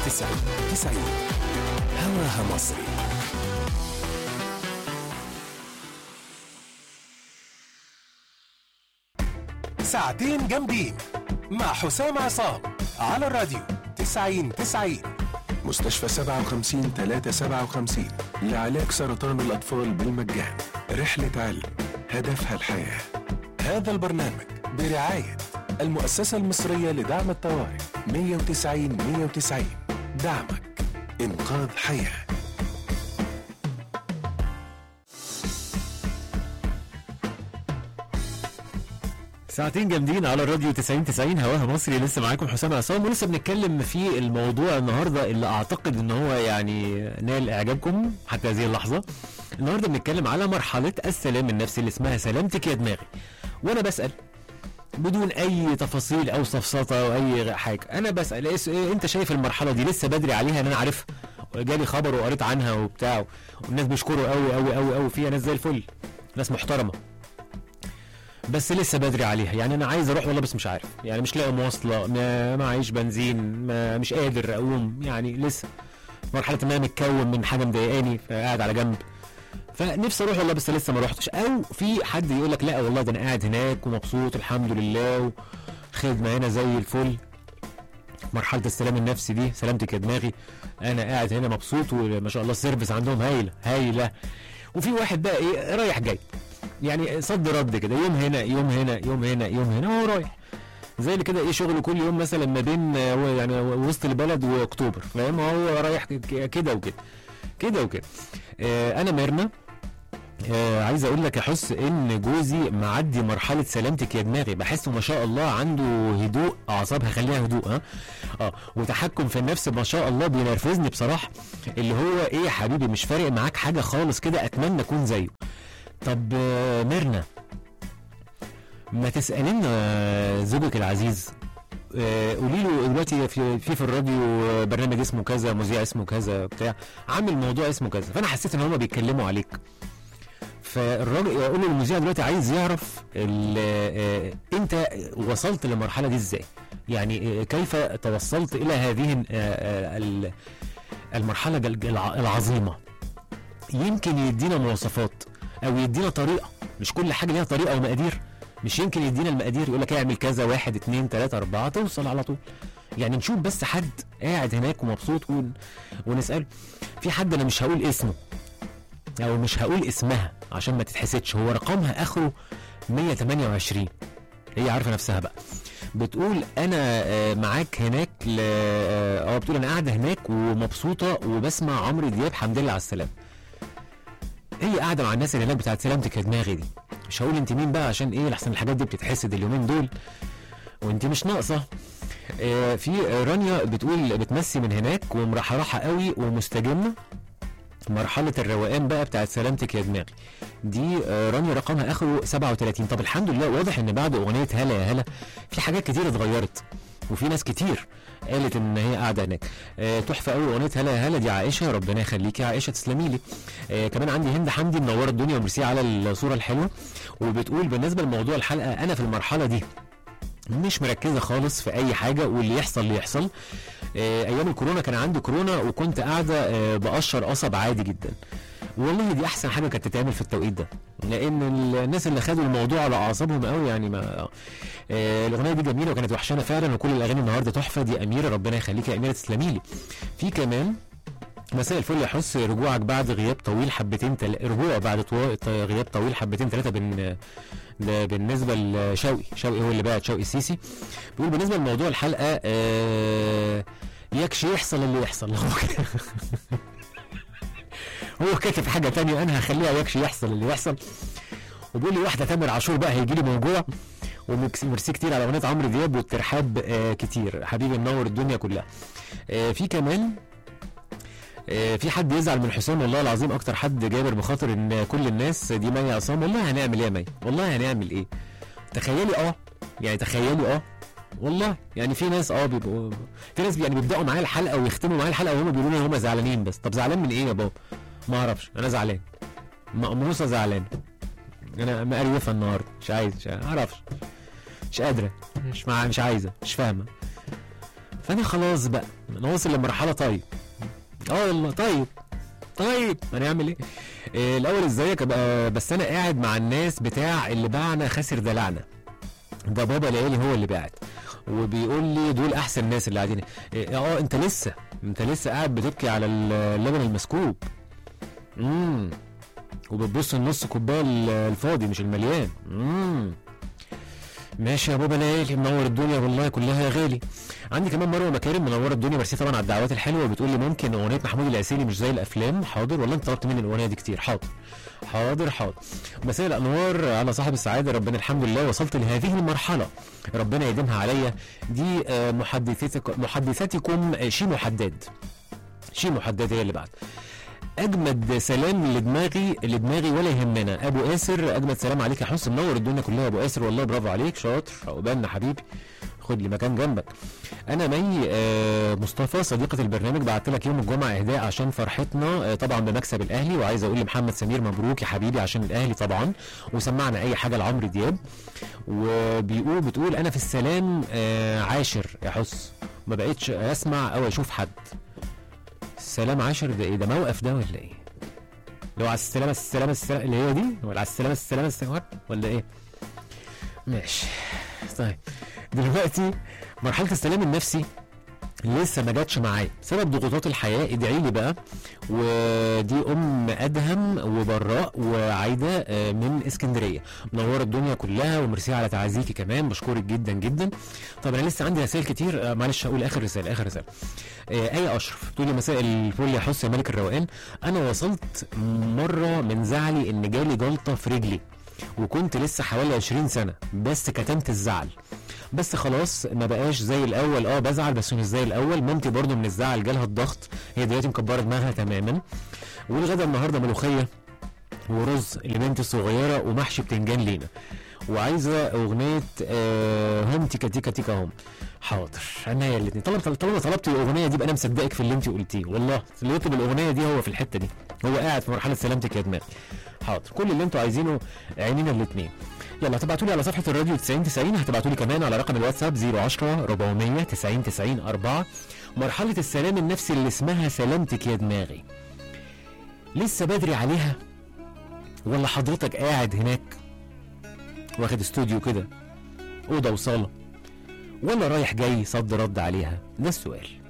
90 90 هواها مصري ساعتين جامدين مع حسام عصام على الراديو 90 90 مستشفى 57 357 لعلاج سرطان الأطفال بالمجان رحلة علم هدفها الحياة هذا البرنامج برعاية المؤسسة المصرية لدعم الطوارئ 190 190 دعمك إنقاذ حياه ساعتين جامدين على الراديو 90 90 هواها مصري لسه معاكم حسام عصام ولسه بنتكلم في الموضوع النهارده اللي اعتقد ان هو يعني نال اعجابكم حتى هذه اللحظه النهارده بنتكلم على مرحله السلام النفسي اللي اسمها سلامتك يا دماغي وانا بسال بدون اي تفاصيل او سفسطه او اي حاجه انا بسال إيه إيه انت شايف المرحله دي لسه بدري عليها ان انا عارفها جالي خبر وقريت عنها وبتاع والناس بيشكروا قوي قوي قوي قوي فيها ناس زي الفل ناس محترمه بس لسه بدري عليها يعني انا عايز اروح والله بس مش عارف يعني مش لاقي مواصله ما معيش بنزين ما مش قادر اقوم يعني لسه مرحله ما متكون من حاجه مضايقاني فقاعد على جنب فنفسي اروح والله بس لسه ما روحتش او في حد يقول لك لا والله ده انا قاعد هناك ومبسوط الحمد لله وخدمه هنا زي الفل مرحله السلام النفسي دي سلامتك يا دماغي انا قاعد هنا مبسوط وما شاء الله السيرفيس عندهم هايله هايله وفي واحد بقى ايه رايح جاي يعني صد رد كده يوم هنا يوم هنا يوم هنا يوم هنا وهو رايح زي اللي كده ايه شغله كل يوم مثلا ما بين آه، و- يعني وسط البلد واكتوبر فاهم هو رايح ك- ك- كده وكده كده وكده آه انا ميرنا آه عايز اقول لك يا حس ان جوزي معدي مرحله سلامتك يا دماغي بحسه ما شاء الله عنده هدوء اعصاب هخليها هدوء ها اه وتحكم في النفس ما شاء الله بينرفزني بصراحه اللي هو ايه يا حبيبي مش فارق معاك حاجه خالص كده اتمنى اكون زيه طب آه، ميرنا ما تسألي لنا زوجك العزيز آه، قولي له دلوقتي في في في الراديو برنامج اسمه كذا مذيع اسمه كذا بتاع عامل موضوع اسمه كذا فانا حسيت ان هم بيتكلموا عليك فالراجل يقول له المذيع دلوقتي عايز يعرف ال- آه، انت وصلت للمرحله دي ازاي يعني آه، كيف توصلت الى هذه آه، آه، ال- المرحله الع- العظيمه يمكن يدينا مواصفات او يدينا طريقه مش كل حاجه ليها طريقه ومقادير مش يمكن يدينا المقادير يقول لك اعمل كذا واحد اتنين تلاته اربعه توصل على طول يعني نشوف بس حد قاعد هناك ومبسوط ون... ونساله في حد انا مش هقول اسمه او مش هقول اسمها عشان ما تتحسدش هو رقمها اخره 128 هي عارفه نفسها بقى بتقول انا آه، معاك هناك ل... اه آه، بتقول انا قاعده هناك ومبسوطه وبسمع عمرو دياب حمد لله على السلامه هي قاعده مع الناس اللي هناك بتاعت سلامتك يا دماغي دي مش هقول انت مين بقى عشان ايه لحسن الحاجات دي بتتحسد اليومين دول وانت مش ناقصه آه، في آه، رانيا بتقول بتمسي من هناك ومرحرحه قوي ومستجمه مرحلة الروقان بقى بتاعت سلامتك يا دماغي دي آه، رانيا رقمها اخره 37 طب الحمد لله واضح ان بعد اغنية هلا يا هلا في حاجات كتير اتغيرت وفي ناس كتير قالت ان هي قاعده هناك آه، تحفه قوي اغنيه هلا يا هلا دي عائشه ربنا يخليكي يا عائشه تسلمي لي آه كمان عندي هند حمدي منوره الدنيا وميرسي على الصوره الحلوه وبتقول بالنسبه لموضوع الحلقه انا في المرحله دي مش مركزه خالص في اي حاجه واللي يحصل اللي يحصل آه ايام الكورونا كان عندي كورونا وكنت قاعده آه بقشر قصب عادي جدا والله دي احسن حاجه كانت تتعمل في التوقيت ده لان الناس اللي خدوا الموضوع على اعصابهم قوي يعني ما آه الاغنيه دي جميله وكانت وحشانه فعلا وكل الاغاني النهارده تحفه دي اميره ربنا يخليكي يا اميره تسلمي لي في كمان مساء الفل يا حس رجوعك بعد غياب طويل حبتين تل... رجوع بعد طو... ط- غياب طويل حبتين ثلاثه بن... ده بالنسبه لشوقي شوقي هو اللي بعت شوقي السيسي بيقول بالنسبه لموضوع الحلقه آه... يكش يحصل اللي يحصل هو كده هو كاتب حاجه تانية انا هخليها يكش يحصل اللي يحصل وبيقول لي واحده تامر عاشور بقى هيجي لي موجوع وميرسي كتير على اغنيه عمرو دياب والترحاب آه كتير حبيبي منور الدنيا كلها آه في كمان آه، في حد يزعل من حسام والله العظيم اكتر حد جابر بخاطر ان كل الناس دي مي عصام والله هنعمل ايه يا مي والله هنعمل ايه تخيلي اه يعني تخيلي اه والله يعني في ناس اه بيبقوا في ناس يعني بيبداوا معايا الحلقه ويختموا معايا الحلقه وهم بيقولوا لي هم زعلانين بس طب زعلان من ايه يا بابا ما اعرفش انا زعلان مقموصه زعلان انا مقريفه النهارده مش عايز مش اعرفش مش قادره مش مع... مش عايزه مش فاهمه فانا خلاص بقى انا واصل لمرحله طيب اه والله طيب طيب هنعمل ايه؟ إيه الاول ازيك ابقى بس انا قاعد مع الناس بتاع اللي باعنا خاسر دلعنا ده بابا ليالي هو اللي بعت وبيقول لي دول احسن ناس اللي قاعدين إيه، اه انت لسه انت لسه قاعد بتبكي على اللبن المسكوب امم وبتبص النص كوبايه ال- الفاضي مش المليان امم ماشي يا بابا ليالي منور الدنيا والله كلها يا غالي عندي كمان مروه مكارم منوره الدنيا ميرسي طبعا على الدعوات الحلوه وبتقول لي ممكن اغنيه محمود العسيلي مش زي الافلام حاضر والله انت طلبت مني الاغنيه دي كتير حاضر حاضر حاضر مساء الانوار على صاحب السعاده ربنا الحمد لله وصلت لهذه المرحله ربنا يديمها عليا دي آه، محدثتك محدثتكم آه، شيمو حداد شيمو حداد هي اللي بعد اجمد سلام لدماغي لدماغي ولا يهمنا ابو اسر اجمد سلام عليك يا حسن منور الدنيا كلها يا ابو اسر والله برافو عليك شاطر عقبالنا حبيبي خد لي مكان جنبك انا مي آه، مصطفى صديقه البرنامج بعت لك يوم الجمعه اهداء عشان فرحتنا آه، طبعا بمكسب الاهلي وعايز اقول لمحمد سمير مبروك يا حبيبي عشان الاهلي طبعا وسمعنا اي حاجه لعمرو دياب وبيقول بتقول انا في السلام آه، عاشر يا حس ما بقتش اسمع او اشوف حد السلام عاشر ده ايه ده موقف ده ولا ايه لو على السلامة السلامة السلامة اللي هي دي ولا على السلامة السلامة السلامة ولا ايه ماشي طيب دلوقتي مرحلة السلام النفسي لسه ما جاتش معايا بسبب ضغوطات الحياه ادعي لي بقى ودي ام ادهم وبراء وعايده آه، من اسكندريه منوره الدنيا كلها وميرسي على تعازيكي كمان بشكرك جدا جدا طب انا لسه عندي رسائل كتير آه، معلش هقول اخر رساله اخر رساله آه، ايه اشرف تقولي مساء الفل يا حس يا ملك الروقان انا وصلت مره من زعلي ان جالي جلطه في رجلي وكنت لسه حوالي 20 سنه بس كتمت الزعل بس خلاص ما بقاش زي الاول اه بزعل بس مش زي الاول مامتي برضو من الزعل جالها الضغط هي دلوقتي مكبره دماغها تماما والغدا النهارده ملوخيه ورز لبنتي الصغيره ومحشي بتنجان لينا وعايزه اغنيه آه هم تيكا تيكا تيكا هم حاضر عينيا الاثنين طالما طالما طلبت الاغنيه دي يبقى انا مصدقك في اللي انت قلتيه والله اللي يطلب الاغنيه دي هو في الحته دي هو قاعد في مرحله سلامتك يا دماغي حاضر كل اللي انتوا عايزينه عينينا الاثنين يلا هتبعتوا لي على صفحه الراديو 90 90 هتبعتوا لي كمان على رقم الواتساب 010 400 90 90 4 مرحله السلام النفسي اللي اسمها سلامتك يا دماغي لسه بدري عليها ولا حضرتك قاعد هناك واخد استوديو كده اوضه وصاله ولا رايح جاي صد رد عليها ده السؤال